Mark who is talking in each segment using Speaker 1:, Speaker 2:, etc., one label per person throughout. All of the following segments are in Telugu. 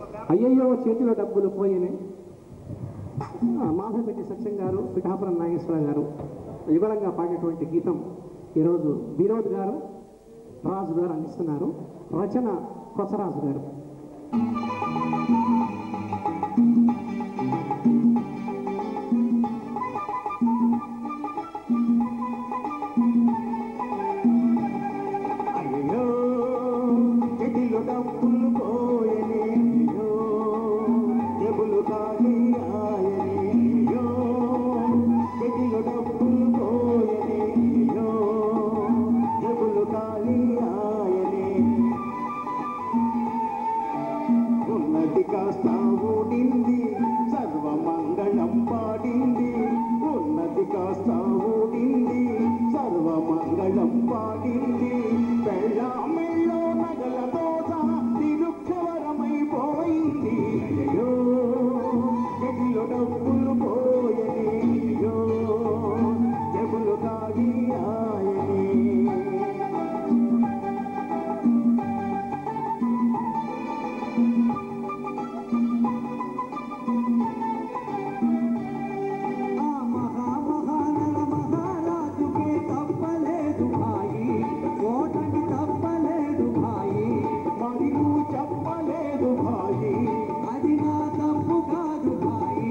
Speaker 1: అయ్యయ్యో చేతిలో డబ్బులు పోయినాయి మాధవపెట్టి సత్యం గారు పిఠాపురం నాగేశ్వర గారు యుగళంగా పాడినటువంటి గీతం ఈరోజు వినోద్ గారు రాజు గారు అందిస్తున్నారు రచన కొసరాజు గారు
Speaker 2: అయ్యో చెటిలో డబ్బులు పోయని అయ్యో జబులు ఖాళీ ఆయని అయ్యో చెటిలో డబ్బులు పోయని అయ్యో జబులు ఖాళీ ఆయని ఉన్నది కాస్త ఊడింది సర్వమంగళం పాడింది ఉన్నది కాస్త ఊడింది సర్వమంగళం పాడింది పెళ్ళామెళ్ళో నగలతో సహా తిరుక్షవరమైపోయింది అయ్యో గదిలో డబ్బులు పోయని అయ్యో జబులు కాగి ఆయని ఆ మహామహానల మహారాజుకే తప్పలేదు భాయి ఓటమి తప్పలేదు భాయి మరి నువ్వు చెప్పలేదు భాయి అది నా తప్పు కాదు భాయి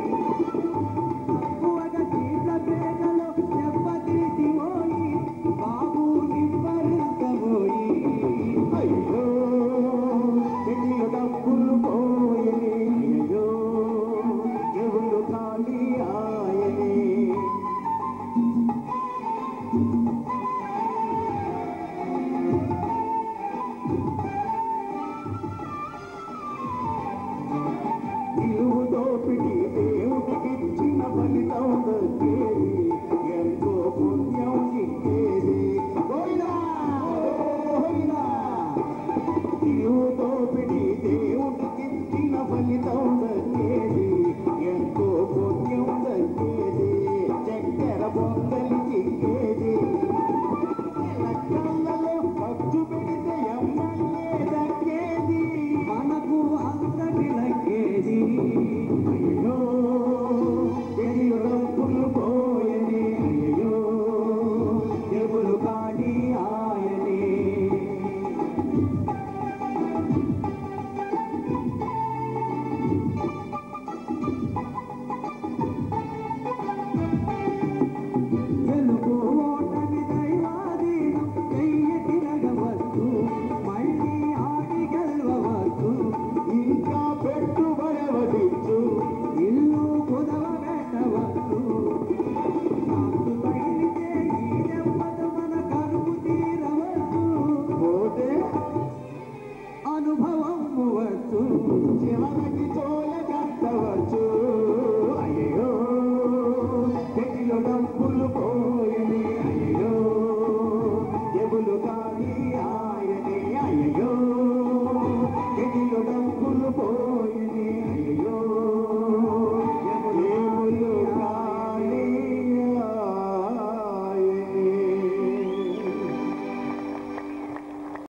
Speaker 2: తక్కువగా చీట్ల పేటలో దెబ్బతీసి పోయి బాబు నిప్పరించబోయి అయ్యో చెట్ల డబ్బులు పోయని అయ్యో చెవులు ఖాళీ ఆయని నిలువు దోపిడీ